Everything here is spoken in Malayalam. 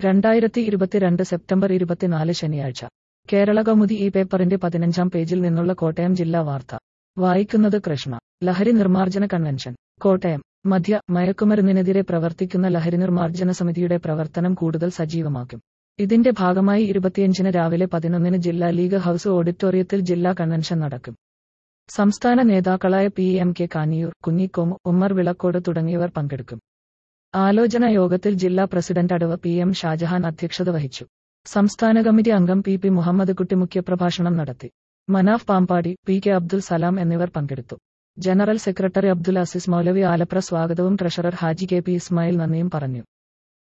രണ്ടായിരത്തി ഇരുപത്തിരണ്ട് സെപ്റ്റംബർ ഇരുപത്തിനാല് ശനിയാഴ്ച കേരള കൗമുദി ഈ പേപ്പറിന്റെ പതിനഞ്ചാം പേജിൽ നിന്നുള്ള കോട്ടയം ജില്ലാ വാർത്ത വായിക്കുന്നത് കൃഷ്ണ ലഹരി നിർമ്മാർജ്ജന കൺവെൻഷൻ കോട്ടയം മദ്യ മയക്കുമരുന്നിനെതിരെ പ്രവർത്തിക്കുന്ന ലഹരി നിർമ്മാർജ്ജന സമിതിയുടെ പ്രവർത്തനം കൂടുതൽ സജീവമാക്കും ഇതിന്റെ ഭാഗമായി ഇരുപത്തിയഞ്ചിന് രാവിലെ പതിനൊന്നിന് ജില്ലാ ലീഗ് ഹൌസ് ഓഡിറ്റോറിയത്തിൽ ജില്ലാ കൺവെൻഷൻ നടക്കും സംസ്ഥാന നേതാക്കളായ P M K Kaniyoor Kunhikomu Ummer Vilakkode തുടങ്ങിയവർ പങ്കെടുക്കും ആലോചന യോഗത്തിൽ ജില്ലാ പ്രസിഡന്റ് അടവ് പി എം ഷാജഹാൻ അധ്യക്ഷത വഹിച്ചു സംസ്ഥാന കമ്മിറ്റി അംഗം പി പി മുഹമ്മദ് കുട്ടി മുഖ്യപ്രഭാഷണം നടത്തി മനാഫ് പാമ്പാടി പി കെ അബ്ദുൽ സലാം എന്നിവർ പങ്കെടുത്തു ജനറൽ സെക്രട്ടറി അബ്ദുൽ അസീസ് മൗലവി ആലപ്ര സ്വാഗതവും treasurer Haji K P Ismail നന്ദിയും പറഞ്ഞു